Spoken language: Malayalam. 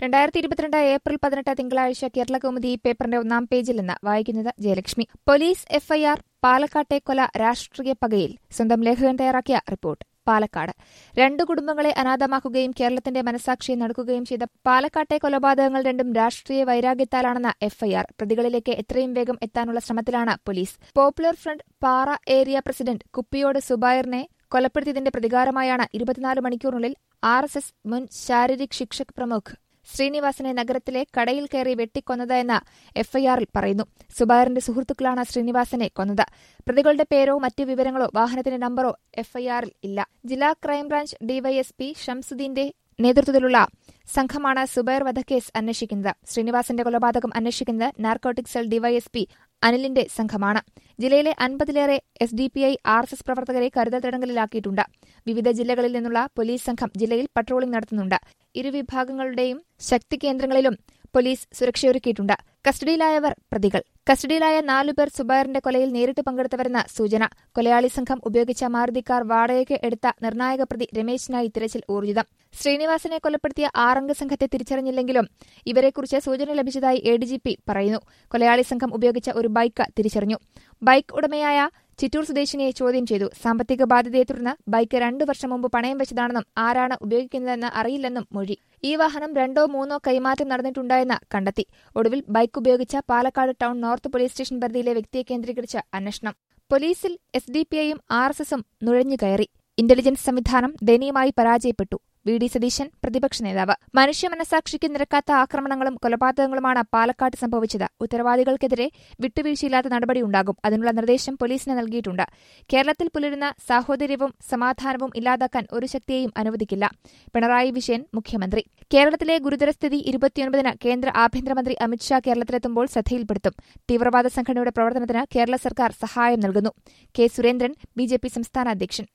രണ്ടായിരത്തി ഇരുപത്തിരണ്ട് ഏപ്രിൽ പതിനെട്ട് തിങ്കളാഴ്ച കേരള കൗമുദി പേപ്പറിന്റെ ഒന്നാം പേജിൽ നിന്ന് വായിക്കുന്നത് ജയലക്ഷ്മി പോലീസ് എഫ്ഐആർ പാലക്കാട്ടെ കൊല രാഷ്ട്രീയ പകയിൽ സ്വന്തം ലേഖകൻ തയ്യാറാക്കിയ റിപ്പോർട്ട് പാലക്കാട് രണ്ടു കുടുംബങ്ങളെ അനാഥമാക്കുകയും കേരളത്തിന്റെ മനസാക്ഷിയെ നടക്കുകയും ചെയ്ത പാലക്കാട്ടെ കൊലപാതകങ്ങൾ രണ്ടും രാഷ്ട്രീയ വൈരാഗ്യത്താലാണെന്ന എഫ്ഐആർ പ്രതികളിലേക്ക് എത്രയും വേഗം എത്താനുള്ള ശ്രമത്തിലാണ് police Popular Front Para area president കുപ്പിയോട് സുബൈറിനെ കൊലപ്പെടുത്തിയതിന്റെ പ്രതികാരമായാണ് ഇരുപത്തിനാല് മണിക്കൂറിനുള്ളിൽ ആർ എസ് എസ് മുൻ ശാരീരിക് ശിക്ഷക് പ്രമുഖ് ശ്രീനിവാസനെ നഗരത്തിലെ കടയിൽ കയറി വെട്ടിക്കൊന്നതെന്ന് എഫ്ഐആറിൽ പറയുന്നു സുബൈറിന്റെ സുഹൃത്തുക്കളാണ് ശ്രീനിവാസനെ കൊന്നത് പ്രതികളുടെ പേരോ മറ്റു വിവരങ്ങളോ വാഹനത്തിന്റെ നമ്പറോ എഫ്ഐആറിൽ ഇല്ല ജില്ലാ ക്രൈംബ്രാഞ്ച് ഡിവൈഎസ്പി ഷംസുദ്ദീന്റെ നേതൃത്വത്തിലുള്ള സംഘമാണ് സുബൈർ വധക്കേസ് അന്വേഷിക്കുന്നത് ശ്രീനിവാസന്റെ കൊലപാതകം അന്വേഷിക്കുന്നത് നാർക്കോട്ടിക് സെൽ ഡിവൈഎസ്പി അനിലിന്റെ സംഘമാണ് ജില്ലയിലെ അൻപതിലേറെ S D P I R S S പ്രവർത്തകരെ കരുതൽ തടങ്കലിലാക്കിയിട്ടുണ്ട് വിവിധ ജില്ലകളിൽ നിന്നുള്ള പോലീസ് സംഘം ജില്ലയിൽ പട്രോളിംഗ് നടത്തുന്നുണ്ട് ഇരുവിഭാഗങ്ങളുടെയും ശക്തി കേന്ദ്രങ്ങളിലും പോലീസ് സുരക്ഷയൊരുക്കിയിട്ടുണ്ട് കസ്റ്റഡിയിലായവർ പ്രതികൾ കസ്റ്റഡിയിലായ നാലുപേർ സുബൈറിന്റെ കൊലയിൽ നേരിട്ട് പങ്കെടുത്തവരെന്ന സൂചന കൊലയാളി സംഘം ഉപയോഗിച്ച മാരുതി കാർ വാടകയ്ക്ക് എടുത്ത നിർണായക പ്രതി രമേശിനായി തിരച്ചിൽ ഊർജിതം ശ്രീനിവാസനെ കൊലപ്പെടുത്തിയ ആറംഗ സംഘത്തെ തിരിച്ചറിഞ്ഞില്ലെങ്കിലും ഇവരെക്കുറിച്ച് സൂചന ലഭിച്ചതായി എ ഡി ജി പി പറയുന്നു കൊലയാളി സംഘം ഉപയോഗിച്ച ഒരു ബൈക്ക് തിരിച്ചറിഞ്ഞു ബൈക്ക് ഉടമയായ ചിറ്റൂർ സ്വദേശിനിയെ ചോദ്യം ചെയ്തു സാമ്പത്തിക ബാധ്യതയെ തുടർന്ന് ബൈക്ക് രണ്ടു വർഷം മുമ്പ് പണയം വെച്ചതാണെന്നും ആരാണ് ഉപയോഗിക്കുന്നതെന്ന് അറിയില്ലെന്നും മൊഴി ഈ വാഹനം രണ്ടോ മൂന്നോ കൈമാറ്റം നടന്നിട്ടുണ്ടായെന്ന് കണ്ടെത്തി ഒടുവിൽ ബൈക്ക് ഉപയോഗിച്ച Palakkad town north police station പരിധിയിലെ വ്യക്തിയെ കേന്ദ്രീകരിച്ച് അന്വേഷണം പോലീസിൽ എസ് ഡി പി ഐയും ആർ എസ് എസും നുഴഞ്ഞുകയറി ഇന്റലിജൻസ് സംവിധാനം ദയനീയമായി പരാജയപ്പെട്ടു വി ഡി സതീശൻ പ്രതിപക്ഷ നേതാവ് മനുഷ്യ മനസാക്ഷിക്ക് നിരക്കാത്ത ആക്രമണങ്ങളും കൊലപാതകങ്ങളുമാണ് പാലക്കാട്ട് സംഭവിച്ചത് ഉത്തരവാദികൾക്കെതിരെ വിട്ടുവീഴ്ചയില്ലാത്ത നടപടിയുണ്ടാകും അതിനുള്ള നിർദ്ദേശം പോലീസിന് നൽകിയിട്ടുണ്ട് കേരളത്തിൽ പുലരുന്ന സാഹോദര്യവും സമാധാനവും ഇല്ലാതാക്കാൻ ഒരു ശക്തിയെയും അനുവദിക്കില്ല പിണറായി വിജയൻ മുഖ്യമന്ത്രി കേരളത്തിലെ ഗുരുതരസ്ഥിതി ഇരുപത്തിയൊൻപതിന് കേന്ദ്ര ആഭ്യന്തരമന്ത്രി അമിത്ഷാ കേരളത്തിലെത്തുമ്പോൾ ശ്രദ്ധയിൽപ്പെടുത്തും തീവ്രവാദ സംഘടനയുടെ പ്രവർത്തനത്തിന് കേരള സർക്കാർ സഹായം നൽകുന്നു K Surendran B J P സംസ്ഥാന അധ്യക്ഷൻ